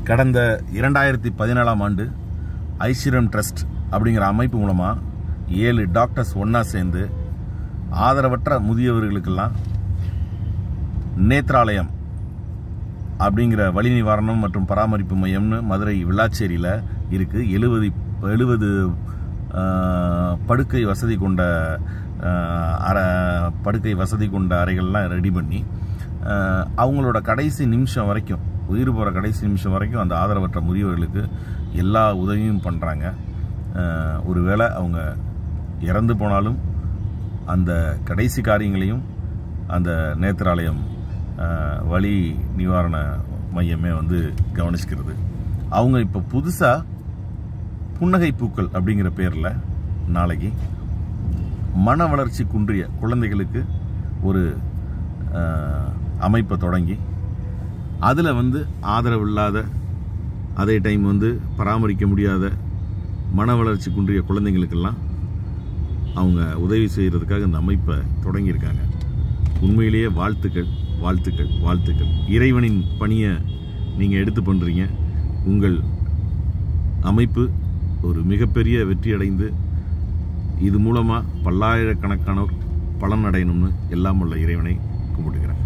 கடந்த இரண்டாயிரத்தி பதினேழாம் ஆண்டு ஐஸ்வரம் ட்ரஸ்ட் அப்படிங்கிற அமைப்பு மூலமாக ஏழு டாக்டர்ஸ் ஒன்றா சேர்ந்து ஆதரவற்ற முதியவர்களுக்கெல்லாம் நேத்ராலயம் அப்படிங்கிற வலி நிவாரணம் மற்றும் பராமரிப்பு மையம்னு மதுரை விளாச்சேரியில் இருக்குது எழுபது எழுபது படுக்கை வசதி கொண்ட ஆஹ், அற படுக்கை வசதி கொண்ட அறைகள்லாம் ரெடி பண்ணி ஆஹ், அவங்களோட கடைசி நிமிஷம் வரைக்கும் உயிர் போகிற கடைசி நிமிஷம் வரைக்கும் அந்த ஆதரவற்ற முதியவர்களுக்கு எல்லா உதவியும் பண்ணுறாங்க ஒருவேளை அவங்க இறந்து போனாலும் அந்த கடைசி காரியங்களையும் அந்த நேத்திராலயம் ஆஹ், வலி நிவாரண மையமே வந்து கவனிச்சுக்கிறது அவங்க இப்போ புதுசாக புன்னகை பூக்கள் அப்படிங்கிற பேரில் நாளைக்கு மன வளர்ச்சி குன்றிய குழந்தைகளுக்கு ஒரு ஆஹ், அமைப்பை தொடங்கி அதில் வந்து ஆதரவு இல்லாத அதே டைம் வந்து பராமரிக்க முடியாத மன வளர்ச்சி குன்றிய குழந்தைங்களுக்கெல்லாம் அவங்க உதவி செய்கிறதுக்காக இந்த அமைப்பை தொடங்கியிருக்காங்க உண்மையிலேயே வாழ்த்துக்கள் வாழ்த்துக்கள் வாழ்த்துக்கள் இறைவனின் பணியை நீங்கள் எடுத்து பண்ணுறீங்க உங்கள் அமைப்பு ஒரு மிகப்பெரிய வெற்றி அடைந்து இது மூலமாக பல்லாயிரக்கணக்கானோர் பலன் அடையணும்னு எல்லாம் உள்ள இறைவனை கும்பிட்டுக்கிறேன்